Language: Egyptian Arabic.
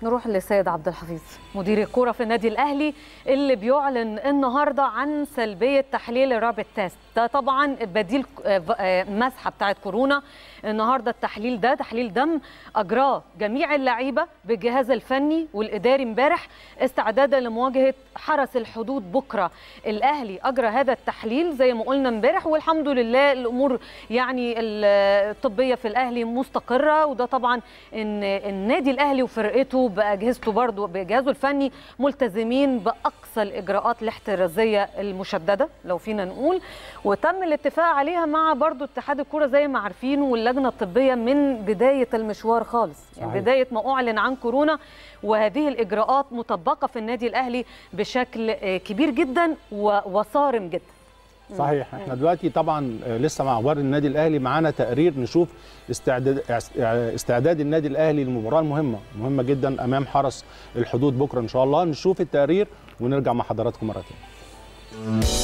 نروح لسيد عبد الحفيظ مدير الكرة في النادي الأهلي اللي بيعلن النهاردة عن سلبية تحليل الرابط تيست ده طبعا بديل مسحة بتاعت كورونا النهاردة التحليل ده تحليل دم أجراه جميع اللعيبة بالجهاز الفني والإداري امبارح استعدادا لمواجهة حرس الحدود بكرة الأهلي أجرى هذا التحليل زي ما قلنا امبارح والحمد لله الأمور يعني الطبية في الأهلي مستقرة وده طبعا إن النادي الأهلي وفرقته بأجهزته برضه بجهازه الفني ملتزمين بأقصى الإجراءات الاحترازية المشددة لو فينا نقول وتم الاتفاق عليها مع برضه اتحاد الكرة زي ما عارفين واللجنة الطبية من بداية المشوار خالص يعني صحيح. بداية ما أعلن عن كورونا وهذه الإجراءات مطبقة في النادي الأهلي بشكل آه، كبير جدا و- وصارم جدا صحيح احنا دلوقتي طبعا آه، لسه مع اخبار النادي الاهلي معانا تقرير نشوف استعداد استعداد النادي الاهلي للمباراه المهمه مهمه جدا امام حرس الحدود بكره ان شاء الله نشوف التقرير ونرجع مع حضراتكم مره ثانيه